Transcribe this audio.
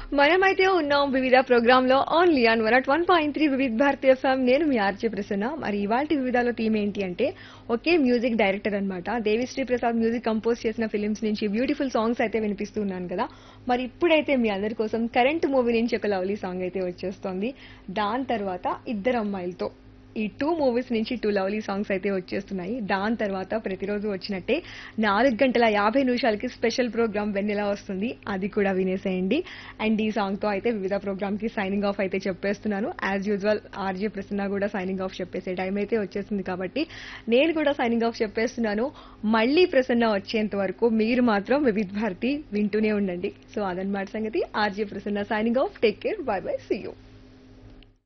మనమైతే ఉన్నాం వివిధ ప్రోగ్రామ్ లో only on one at one point three Vividh Bharatiya FM నేను మీ ఆర్జే ప్రసన్న మరి ఇవాళ వివిధాలో థీమ్ ఏంటి అంటే ఒకే మ్యూజిక్ డైరెక్టర్ అన్నమాట దేవిశ్రీ ప్రసాద్ మ్యూజిక్ కంపోజ్ చేసిన ఫిలిమ్స్ నుంచి బ్యూటిఫుల్ సాంగ్స్ అయితే వినిపిస్తున్నాను కదా మరి ఇప్పుడైతే మీ అందరి కోసం కరెంట్ మూవీ నుంచి ఒక లవ్లీ సాంగ్ అయితే వచ్చేస్తోంది దాని తర్వాత ఇద్దరు అమ్మాయిలతో ఈ టూ మూవీస్ నుంచి టూ లవ్లీ సాంగ్స్ అయితే వచ్చేస్తున్నాయి దాని తర్వాత ప్రతిరోజు వచ్చినట్టే నాలుగు గంటల యాభై నిమిషాలకి స్పెషల్ ప్రోగ్రామ్ వెన్నెలా వస్తుంది అది కూడా వినేసేయండి అండ్ ఈ సాంగ్ తో అయితే వివిధ ప్రోగ్రామ్ కి సైనింగ్ ఆఫ్ అయితే చెప్పేస్తున్నాను యాజ్ యూజువల్ ఆర్జే ప్రసన్న కూడా సైనింగ్ ఆఫ్ చెప్పేసే టైం అయితే వచ్చేస్తుంది కాబట్టి నేను కూడా సైనింగ్ ఆఫ్ చెప్పేస్తున్నాను మళ్ళీ ప్రసన్న వచ్చేంత వరకు మీరు మాత్రం వివిధ భారతి వింటూనే ఉండండి సో అదనమాట సంగతి RJ Prasanna signing off take care bye bye see you